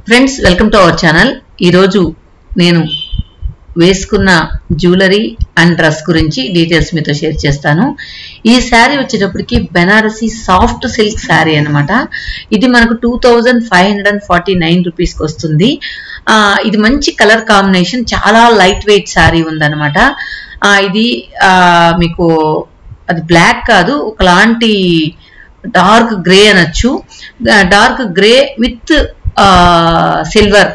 friends welcome to our channel ఈరోజు నేను వేసుకున్న జ్యువెలరీ అండ్ డ్రెస్ గురించి డీటెయిల్స్ మీతో షేర్ చేస్తాను ఈ శారీ వచ్చేటప్పటికి బెనారసీ సాఫ్ట్ సిల్క్ శారీ అనమాట ఇది మనకు two thousand five hundred and forty nine రూపీస్కి వస్తుంది ఆ, ఇది మంచి కలర్ కాంబినేషన్ చాలా లైట్ వెయిట్ శారీ ఉందన్నమాట ఆ, ఇది ఆ, మీకు అది బ్లాక్ కాదు ఒకలాంటి డార్క్ గ్రే అనొచ్చు డార్క్ గ్రే విత్ సిల్వర్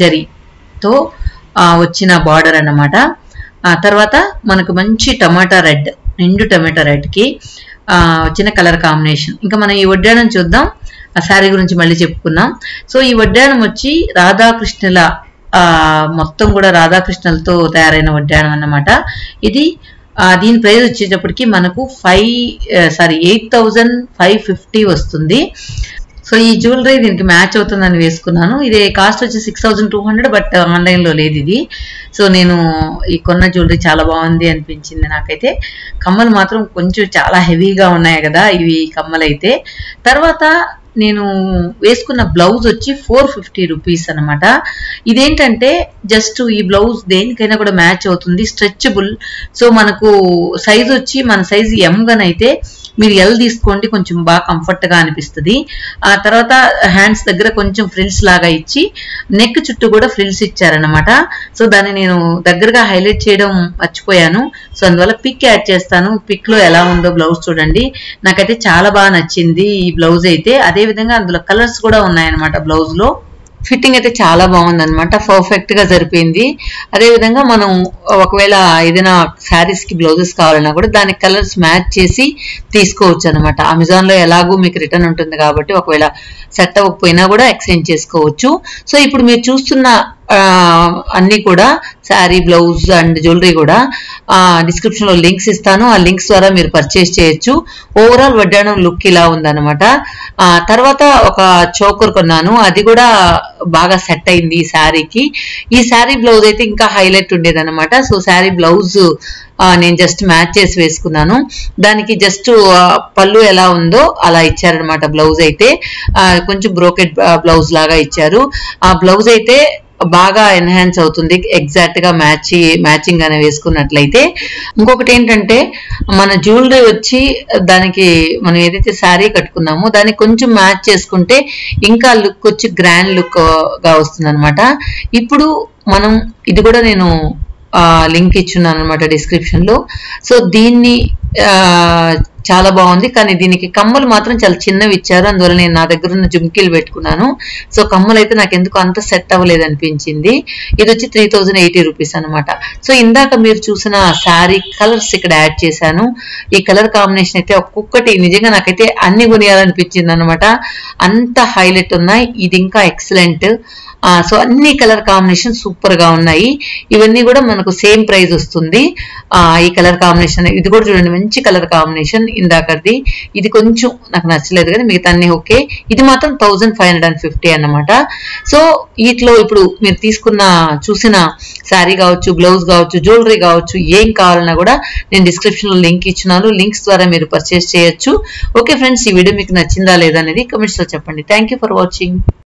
జరీతో ఆ, వచ్చిన బార్డర్ అన్నమాట ఆ తర్వాత మనకు మంచి టమాటా రెడ్ నిండు టమాటా రెడ్కి వచ్చిన కలర్ కాంబినేషన్ ఇంకా మనం ఈ వడ్డాణం చూద్దాం ఆ శారీ గురించి మళ్ళీ చెప్పుకుందాం సో ఈ వడ్డాణం వచ్చి రాధాకృష్ణుల ఆ, మొత్తం కూడా రాధాకృష్ణులతో తయారైన వడ్డాణం అన్నమాట ఇది ఆ, దీని ప్రైస్ వచ్చేటప్పటికి మనకు five sorry eight thousand five fifty వస్తుంది సో ఈ జ్యువెలరీ దీనికి మ్యాచ్ అవుతుందని వేసుకున్నాను ఇది కాస్ట్ వచ్చి six thousand two hundred but ఆన్లైన్లో లేదు ఇది సో నేను ఈ కొన్న జ్యువెలరీ చాలా బాగుంది అనిపించింది నాకైతే కమ్మలు మాత్రం కొంచెం చాలా హెవీగా ఉన్నాయి కదా ఇవి కమ్మలు అయితే తర్వాత నేను వేసుకున్న బ్లౌజ్ వచ్చి ఫోర్ ఫిఫ్టీ రూపీస్ అనమాట ఇదేంటంటే జస్ట్ ఈ బ్లౌజ్ దేనికైనా కూడా మ్యాచ్ అవుతుంది స్ట్రెచబుల్ సో మనకు సైజ్ వచ్చి మన సైజ్ ఎం అయితే మీరు ఎల్ తీసుకోండి కొంచెం బాగా కంఫర్ట్ గా అనిపిస్తుంది ఆ తర్వాత హ్యాండ్స్ దగ్గర కొంచెం ఫ్రిల్స్ లాగా ఇచ్చి నెక్ చుట్టూ కూడా ఫ్రిల్స్ ఇచ్చారనమాట సో దాన్ని నేను దగ్గరగా హైలైట్ చేయడం మర్చిపోయాను సో అందువల్ల పిక్ యాడ్ చేస్తాను పిక్ లో ఎలా ఉందో బ్లౌజ్ చూడండి నాకైతే చాలా బాగా నచ్చింది ఈ బ్లౌజ్ అయితే అదే విధంగా అందులో కలర్స్ కూడా ఉన్నాయన్నమాట బ్లౌజ్ లో ఫిట్టింగ్ అయితే చాలా బాగుంది అనమాట పర్ఫెక్ట్ గా సరిపోయింది అదే విధంగా మనం ఒకవేళ ఏదైనా శారీస్ కి బ్లౌజెస్ కావాలన్నా కూడా దానికి కలర్స్ మ్యాచ్ చేసి తీసుకోవచ్చు అనమాట అమెజాన్ లో ఎలాగూ మీకు రిటర్న్ ఉంటుంది కాబట్టి ఒకవేళ సెట్ అవ్వకపోయినా కూడా ఎక్స్చేంజ్ చేసుకోవచ్చు సో ఇప్పుడు మీరు చూస్తున్న ఆ, అన్ని కూడా శారీ బ్లౌజ్ అండ్ జ్యువెలరీ కూడా డిస్క్రిప్షన్ లో లింక్స్ ఇస్తాను ఆ లింక్స్ ద్వారా మీరు పర్చేస్ చేయొచ్చు ఓవరాల్ వడ్డాణం లుక్ ఇలా ఉందన్నమాట ఆ, తర్వాత ఒక చోకర్ కొన్నాను అది కూడా బాగా సెట్ అయింది ఈ శారీకి ఈ శారీ బ్లౌజ్ అయితే ఇంకా హైలైట్ ఉండేది అనమాట సో శారీ బ్లౌజ్ నేను జస్ట్ మ్యాచ్ చేసి వేసుకున్నాను దానికి జస్ట్ పళ్ళు ఎలా ఉందో అలా ఇచ్చారనమాట బ్లౌజ్ అయితే ఆ, కొంచెం బ్రోకెట్ బ్లౌజ్ లాగా ఇచ్చారు ఆ బ్లౌజ్ అయితే బాగా ఎన్హాన్స్ అవుతుంది ఎగ్జాక్ట్ గా మ్యాచ్ మ్యాచింగ్ అనే వేసుకున్నట్లయితే ఇంకొకటి ఏంటంటే మన జ్యువెలరీ వచ్చి దానికి మనం ఏదైతే శారీ కట్టుకున్నామో దానికి కొంచెం మ్యాచ్ చేసుకుంటే ఇంకా లుక్ వచ్చి గ్రాండ్ లుక్ గా వస్తుంది ఇప్పుడు మనం ఇది కూడా నేను లింక్ ఇచ్చున్నాను అనమాట డిస్క్రిప్షన్ లో సో దీన్ని ఆ, చాలా బాగుంది కానీ దీనికి కమ్మలు మాత్రం చాలా చిన్నవి ఇచ్చారు అందువల్ల నేను నా దగ్గర ఉన్న జుమ్కీలు పెట్టుకున్నాను సో కమ్మలు అయితే నాకు ఎందుకు అంత సెట్ అవ్వలేదు అనిపించింది ఇది వచ్చి త్రీ థౌజండ్ ఎయిటీ రూపీస్ అనమాట సో ఇందాక మీరు చూసిన శారీ కలర్స్ ఇక్కడ యాడ్ చేశాను ఈ కలర్ కాంబినేషన్ అయితే ఒక్కొక్కటి నిజంగా నాకైతే అన్ని కొనియాలనిపించింది అనమాట అంత హైలైట్ ఉన్నాయి ఇది ఇంకా ఎక్సలెంట్ సో అన్ని కలర్ కాంబినేషన్ సూపర్ గా ఉన్నాయి ఇవన్నీ కూడా మనకు సేమ్ ప్రైస్ వస్తుంది ఆ, ఈ కలర్ కాంబినేషన్ ఇది కూడా చూడండి మంచి కలర్ కాంబినేషన్ ఇందాకది ఇది కొంచెం నాకు నచ్చలేదు కానీ మిగతా అన్ని ఓకే ఇది మాత్రం thousand five hundred and fifty అనమాట సో వీటిలో ఇప్పుడు మీరు తీసుకున్న చూసిన శారీ కావచ్చు బ్లౌజ్ కావచ్చు జ్యువెలరీ కావచ్చు ఏం కావాలన్నా కూడా నేను డిస్క్రిప్షన్ లో లింక్ ఇచ్చినాను లింక్స్ ద్వారా మీరు పర్చేస్ చేయొచ్చు ఓకే ఫ్రెండ్స్ ఈ వీడియో మీకు నచ్చిందా లేదా అనేది కమెంట్స్ లో చెప్పండి థ్యాంక్ ఫర్ వాచింగ్